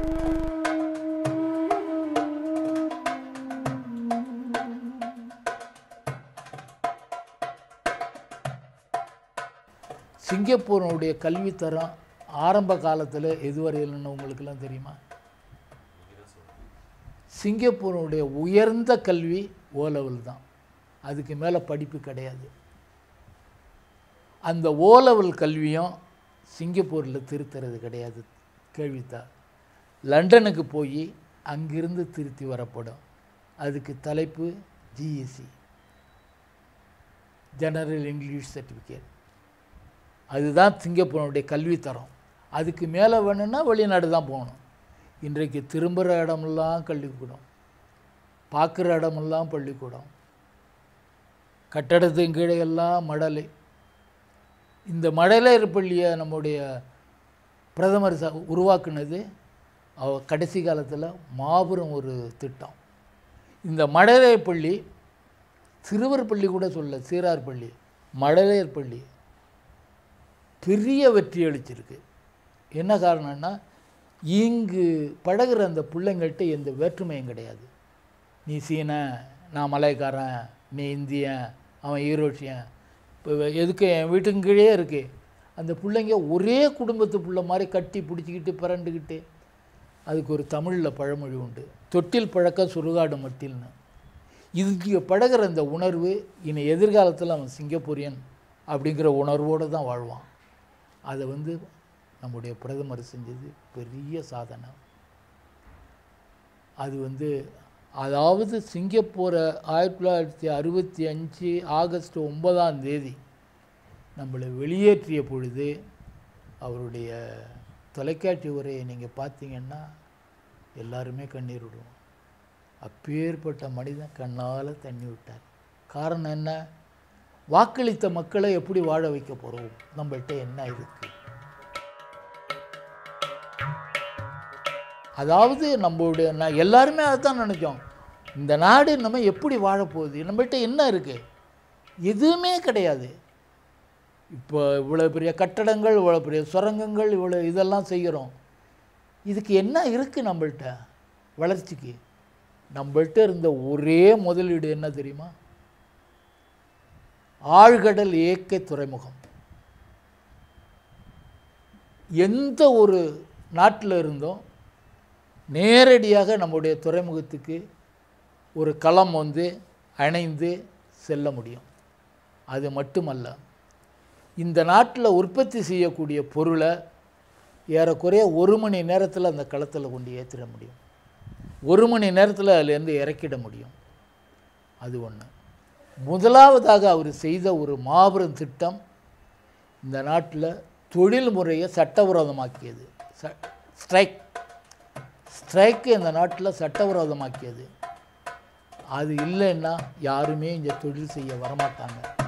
சிங்கப்பூருடைய கல்வித்தரம் ஆரம்ப காலத்தில் எதுவரையில்னு உங்களுக்கெல்லாம் தெரியுமா சிங்கப்பூருடைய உயர்ந்த கல்வி ஓ லெவல் தான் அதுக்கு மேலே படிப்பு கிடையாது அந்த ஓ லெவல் கல்வியும் சிங்கப்பூரில் திருத்துறது கிடையாது கேள்வித்தாள் லண்டனுக்கு போய் அங்கிருந்து திருத்தி வரப்படும் அதுக்கு தலைப்பு ஜிஎஸ்சி ஜெனரல் இங்கிலீஷ் சர்டிஃபிகேட் அதுதான் சிங்கப்பூருடைய கல்வித்தரம் அதுக்கு மேலே வேணும்னா வெளிநாடு தான் போகணும் இன்றைக்கு திரும்புகிற இடமெல்லாம் கல்விக்கூடம் பார்க்குற இடமெல்லாம் பள்ளிக்கூடம் கட்டடத்தின் கீழே எல்லாம் மடலை இந்த மடலையர் பள்ளியை நம்முடைய பிரதமர் ச உருவாக்குனது அவ கடைசி காலத்தில் மாபெரும் ஒரு திட்டம் இந்த மடலையர் பள்ளி சிறுவர் பள்ளி கூட சொல்ல சீரார் பள்ளி மடலையர் பள்ளி பெரிய வெற்றி அளிச்சிருக்கு என்ன காரணம்னா இங்கு பழகுற அந்த பிள்ளைங்கள்ட்ட எந்த வேற்றுமையும் கிடையாது நீ சீன நான் மலைக்காரன் நீ இந்தியன் அவன் ஈரோஷியன் இப்போ எதுக்கு என் வீட்டுக்கு கீழே இருக்கு அந்த பிள்ளைங்க ஒரே குடும்பத்து பிள்ளை மாதிரி கட்டி பிடிச்சிக்கிட்டு பிறண்டுக்கிட்டு அதுக்கு ஒரு தமிழில் பழமொழி உண்டு தொட்டில் பழக்க சுடுகாடு மட்டில்னு இதுக்கு பழகுற அந்த உணர்வு இனி எதிர்காலத்தில் அவன் சிங்கப்பூரியன் அப்படிங்கிற உணர்வோடு தான் வாழ்வான் அதை வந்து நம்முடைய பிரதமர் செஞ்சது பெரிய சாதனை அது வந்து அதாவது சிங்கப்பூரை ஆயிரத்தி தொள்ளாயிரத்தி அறுபத்தி அஞ்சு ஆகஸ்ட் ஒன்பதாம் தேதி நம்மளை வெளியேற்றிய பொழுது அவருடைய தொலைக்காட்சி உரையை நீங்கள் பார்த்தீங்கன்னா எல்லாருமே கண்ணீர் விடுவோம் அப்பேற்பட்ட மனிதன் கண்ணால் தண்ணி விட்டார் காரணம் என்ன வாக்களித்த மக்களை எப்படி வாழ வைக்க போகிறோம் நம்மள்கிட்ட என்ன இருக்குது அதாவது நம்மளுடைய நான் எல்லாருமே அதைத்தான் நினைச்சோம் இந்த நாடு நம்ம எப்படி வாழப்போகுது நம்மள்கிட்ட என்ன இருக்குது எதுவுமே கிடையாது இப்போ இவ்வளோ பெரிய கட்டடங்கள் இவ்வளோ பெரிய சுரங்கங்கள் இவ்வளோ இதெல்லாம் செய்கிறோம் இதுக்கு என்ன இருக்குது நம்மள்கிட்ட வளர்ச்சிக்கு நம்மள்கிட்ட இருந்த ஒரே முதலீடு என்ன தெரியுமா ஆழ்கடல் இயற்கை துறைமுகம் எந்த ஒரு நாட்டில் இருந்தோம் நேரடியாக நம்முடைய துறைமுகத்துக்கு ஒரு களம் வந்து அணைந்து செல்ல முடியும் அது மட்டுமல்ல இந்த நாட்டில் உற்பத்தி செய்யக்கூடிய பொருளை ஏறக்குறைய ஒரு மணி நேரத்தில் அந்த களத்தில் கொண்டு ஏற்றிட முடியும் ஒரு மணி நேரத்தில் அதுலேருந்து இறக்கிட முடியும் அது ஒன்று முதலாவதாக அவர் செய்த ஒரு மாபெரும் திட்டம் இந்த நாட்டில் தொழில் முறையை சட்டவிரோதமாக்கியது ச ஸ்ட்ரைக் ஸ்ட்ரைக்கு இந்த நாட்டில் சட்டவிரோதமாக்கியது அது இல்லைன்னா யாருமே இங்கே தொழில் செய்ய வரமாட்டாங்க